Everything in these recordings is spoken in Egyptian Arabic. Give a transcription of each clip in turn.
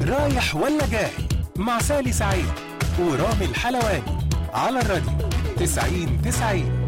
رايح ولا جاي مع سالي سعيد ورامي الحلواني على الراديو 90 90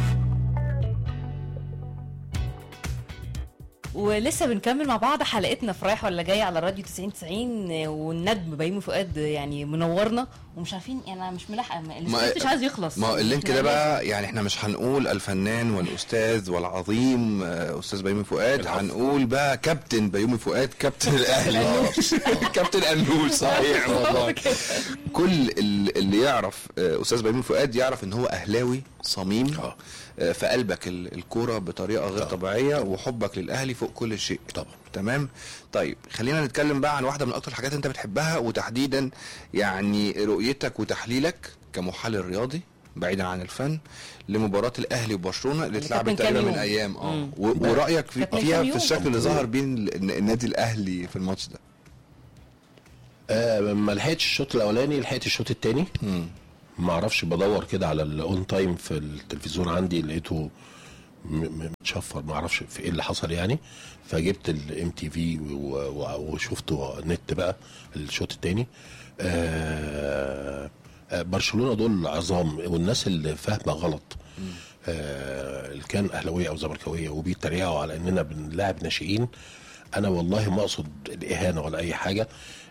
ولسه بنكمل مع بعض حلقتنا في رايح ولا جاي على الراديو 90 90 والندم بيومي فؤاد يعني منورنا ومش عارفين يعني انا مش ملاحقه السكريبت مش عايز يخلص ما هو اللينك إحنا ده لازم- بقى يعني احنا مش هنقول الفنان والاستاذ والعظيم آه، استاذ بيومي فؤاد هنقول بقى كابتن بيومي فؤاد كابتن الاهلي كابتن انول صحيح والله كل ال- اللي يعرف آه، استاذ بيومي فؤاد يعرف ان هو اهلاوي صميم آه. آه، في قلبك ال- الكوره بطريقه غير طبيعيه وحبك للاهلي فوق كل شيء طبعا. تمام طيب خلينا نتكلم بقى عن واحده من اكتر الحاجات انت بتحبها وتحديدا يعني رؤيتك وتحليلك كمحلل رياضي بعيدا عن الفن لمباراه الاهلي وبرشلونه اللي اللي اتلعبت كانت من كام تقريبا من يوم. ايام اه مم. و- ورايك في كانت من فيها كام في يوم. الشكل اللي ظهر بين ال- النادي الاهلي في الماتش ده آه ما لحقتش الشوط الاولاني لحقت الشوط الثاني ما اعرفش بدور كده على الاون تايم في التلفزيون عندي لقيته م- م- متشفر ما اعرفش في ايه اللي حصل يعني فجبت الام تي في وشفته نت بقى الشوط الثاني آه آه، برشلونه دول عظام والناس اللي فاهمه غلط آه اللي كان اهلاويه او زملكاويه وبيتريقوا على اننا بنلاعب ناشئين انا والله ما اقصد الاهانه ولا اي حاجه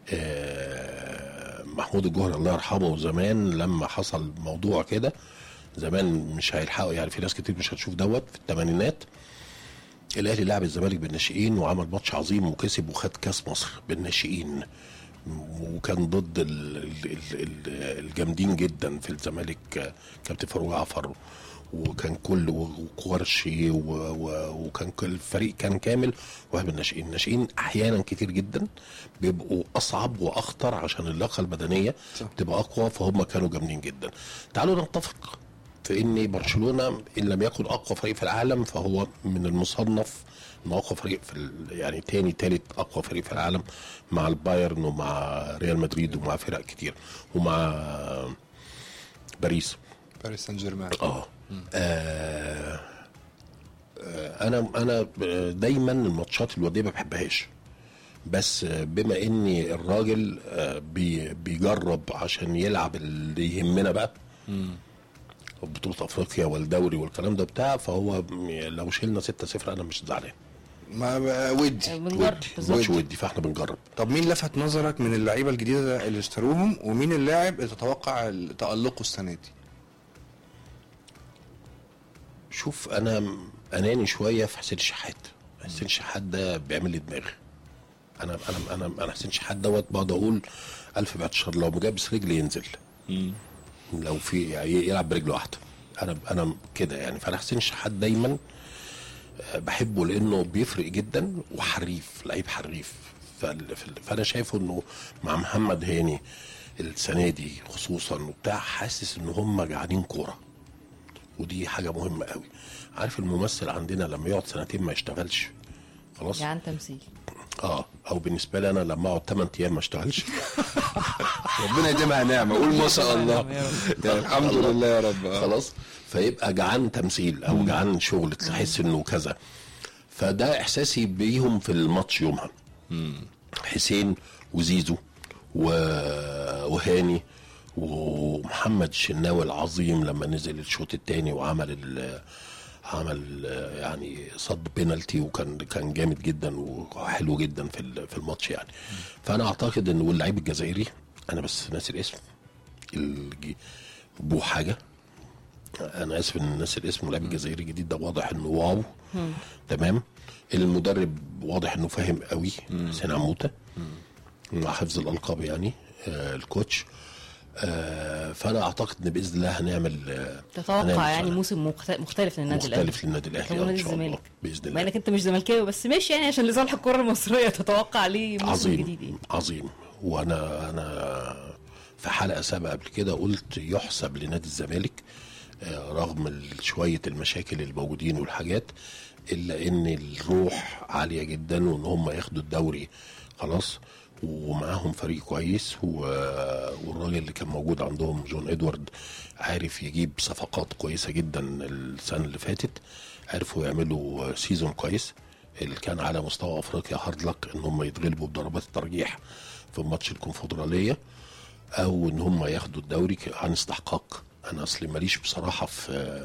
آه محمود الجوهري الله يرحمه زمان لما حصل موضوع كده زمان مش هيلحقوا يعني في ناس كتير مش هتشوف دوت في الثمانينات الاهلي لعب الزمالك بالناشئين وعمل ماتش عظيم وكسب وخد كاس مصر بالناشئين وكان ضد ال- ال- ال- ال- الجامدين جدا في الزمالك آه، كابتن فاروق جعفر وكان كل وكورشي و- و- وكان كل الفريق كان كامل وهب الناشئين الناشئين احيانا كتير جدا بيبقوا اصعب واخطر عشان اللياقه البدنيه صح. بتبقى اقوى فهم كانوا جامدين جدا تعالوا نتفق في ان برشلونه ان لم يكن اقوى فريق في العالم فهو من المصنف انه اقوى فريق في ال- يعني تاني تالت اقوى فريق في العالم مع البايرن ومع ريال مدريد ومع فرق كتير ومع باريس باريس سان جيرمان اه آه، آه، انا انا دايما الماتشات الوديه ما بحبهاش بس بما اني الراجل آه، بي بيجرب عشان يلعب اللي يهمنا بقى بطولة افريقيا والدوري والكلام ده بتاع فهو لو شلنا 6-0 انا مش زعلان ما بقى ودي بنجرب ودي بالظبط ماتش ودي فاحنا بنجرب طب مين لفت نظرك من اللعيبه الجديده اللي اشتروهم ومين اللاعب اللي تتوقع تألقه السنه دي شوف انا اناني شويه في حسين الشحات حسين الشحات ده بيعمل لي دماغ انا انا انا انا حسين الشحات دوت بقعد اقول الف بعد شر لو مجابس رجلي ينزل لو في يعني يلعب برجل واحده انا انا كده يعني فانا حسين الشحات دايما آه، بحبه لانه بيفرق جدا وحريف لعيب حريف فال- فال- فانا شايفه انه مع محمد هاني السنه دي خصوصا وبتاع حاسس ان هم جعانين كوره ودي حاجه مهمه قوي عارف الممثل عندنا لما يقعد سنتين ما يشتغلش خلاص يعني تمثيل اه او بالنسبه لي انا لما اقعد 8 ايام ما اشتغلش ربنا يديمها نعمه قول ما شاء الله يعني الحمد لله يا رب آه. خلاص فيبقى جعان تمثيل او جعان شغل تحس انه كذا فده احساسي بيهم في الماتش يومها حسين وزيزو و... وهاني ومحمد الشناوي العظيم لما نزل الشوط الثاني وعمل ال... عمل آه، يعني صد بينالتي وكان كان جامد جدا وحلو جدا في ال- في الماتش يعني فانا اعتقد ان واللعيب الجزائري انا بس ناسي الاسم الجي بو حاجه انا اسف ان ناسي الاسم اللاعب الجزائري الجديد ده واضح انه واو تمام المدرب واضح انه فاهم قوي حسين عموته مع حفظ الالقاب يعني آه الكوتش آه فانا اعتقد ان باذن الله هنعمل آه تتوقع هنعمل يعني سنة موسم مخت- مختلف للنادي الاهلي مختلف للنادي الاهلي كمان آه، ان نادي شاء الله الزمالك باذن بما الله انك انت مش زملكاوي بس ماشي يعني عشان لصالح الكره المصريه تتوقع ليه موسم عظيم جديد ايه عظيم وانا انا في حلقه سابقه قبل كده قلت يحسب لنادي الزمالك آه، رغم ال- شويه المشاكل الموجودين والحاجات الا ان الروح عاليه جدا وان هم ياخدوا الدوري خلاص ومعاهم فريق كويس و- والراجل اللي كان موجود عندهم جون ادوارد عارف يجيب صفقات كويسه جدا السنه اللي فاتت عرفوا يعملوا سيزون كويس اللي كان على مستوى افريقيا هارد لك ان هم يتغلبوا بضربات الترجيح في ماتش الكونفدراليه او ان هم ياخدوا الدوري ك- عن استحقاق انا اصلي ماليش بصراحه في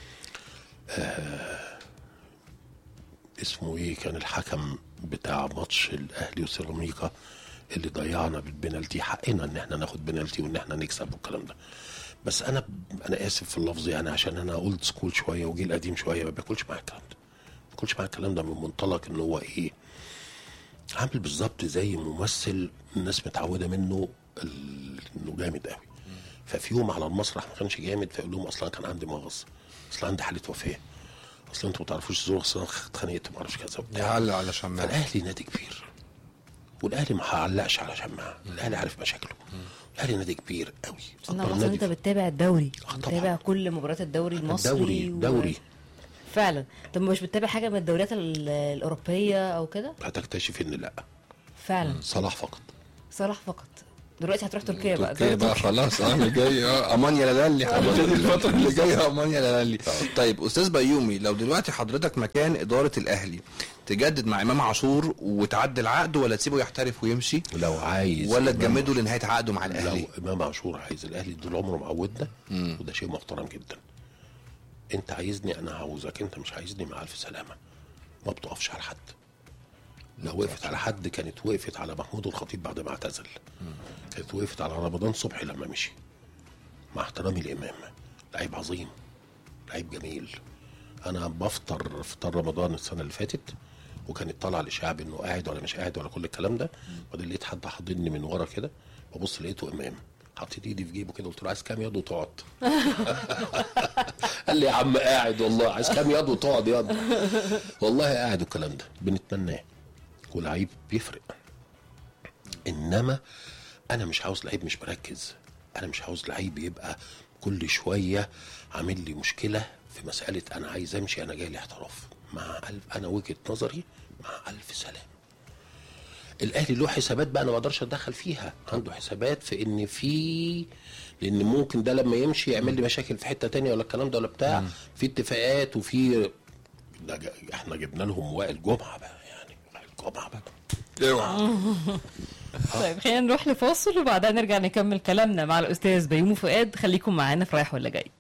آه اسمه ايه كان الحكم بتاع ماتش الاهلي وسيراميكا اللي ضيعنا بالبنالتي حقنا ان احنا ناخد بنالتي وان احنا نكسب والكلام ده بس انا انا اسف في اللفظ يعني عشان انا اولد سكول شويه وجيل قديم شويه ما باكلش معايا الكلام ده ما باكلش معايا الكلام ده من منطلق ان هو ايه عامل بالظبط زي ممثل الناس متعوده منه ال- انه جامد قوي ففي يوم على المسرح ما كانش جامد فيقول لهم اصلا كان عندي مغص اصلا عندي حاله وفاه اصلا انتوا ما تعرفوش الظروف اصلا اتخانقت ما اعرفش كذا وبتاع يعلق على شماعة فالاهلي نادي كبير والاهلي ما هعلقش على شماعه الاهلي عارف مشاكله الاهلي نادي كبير قوي انا اكبر اصلا نادي انت في بتتابع الدوري آه طبعاً. بتتابع كل مباريات الدوري المصري الدوري و- دوري فعلا طب مش بتتابع حاجه من الدوريات ال- الاوروبيه او كده هتكتشف ان لا فعلا صلاح فقط صلاح فقط دلوقتي هتروح تركيا بقى تركيا بقى خلاص اه اللي جاي اه امان يا لالي حبيبتي الفتره اللي جايه امان يا لالي طيب استاذ بيومي لو دلوقتي حضرتك مكان اداره الاهلي تجدد مع امام عاشور وتعدل عقده ولا تسيبه يحترف ويمشي لو عايز ولا إمام- تجمده لنهايه عقده مع لو الاهلي امام عاشور عايز الاهلي طول عمره معودنا وده شيء محترم جدا انت عايزني انا عاوزك انت مش عايزني مع الف سلامه ما بتقفش على حد لو وقفت على حد كانت وقفت على محمود الخطيب بعد ما اعتزل كانت وقفت على رمضان صبحي لما مشي مع احترامي لامام لعيب عظيم لعيب جميل انا بفطر فطار رمضان السنه اللي فاتت وكانت طالعه الاشاعه بانه قاعد ولا مش قاعد ولا كل الكلام ده وبعدين لقيت حد حاضني من ورا كده ببص لقيته امام حطيت ايدي في جيبه كده قلت له عايز كام يد وتقعد قال لي يا عم قاعد والله عايز كام يد وتقعد يد والله قاعد والكلام ده بنتمناه ولعيب بيفرق انما انا مش عاوز لعيب مش مركز انا مش عاوز لعيب يبقى كل شويه عامل لي مشكله في مساله انا عايز امشي انا جاي لي احتراف مع ألف انا وجهه نظري مع الف سلام الاهلي له حسابات بقى انا ما اقدرش اتدخل فيها عنده حسابات في ان في لان ممكن ده لما يمشي يعمل لي مشاكل في حته تانية ولا الكلام ده ولا بتاع في اتفاقات وفي ده ج- احنا جبنا لهم وائل جمعه بقى يعني وائل جمعه بقى اوعى طيب خلينا نروح لفاصل وبعدها نرجع نكمل كلامنا مع الاستاذ بيومي فؤاد خليكم معانا في رايح ولا جاي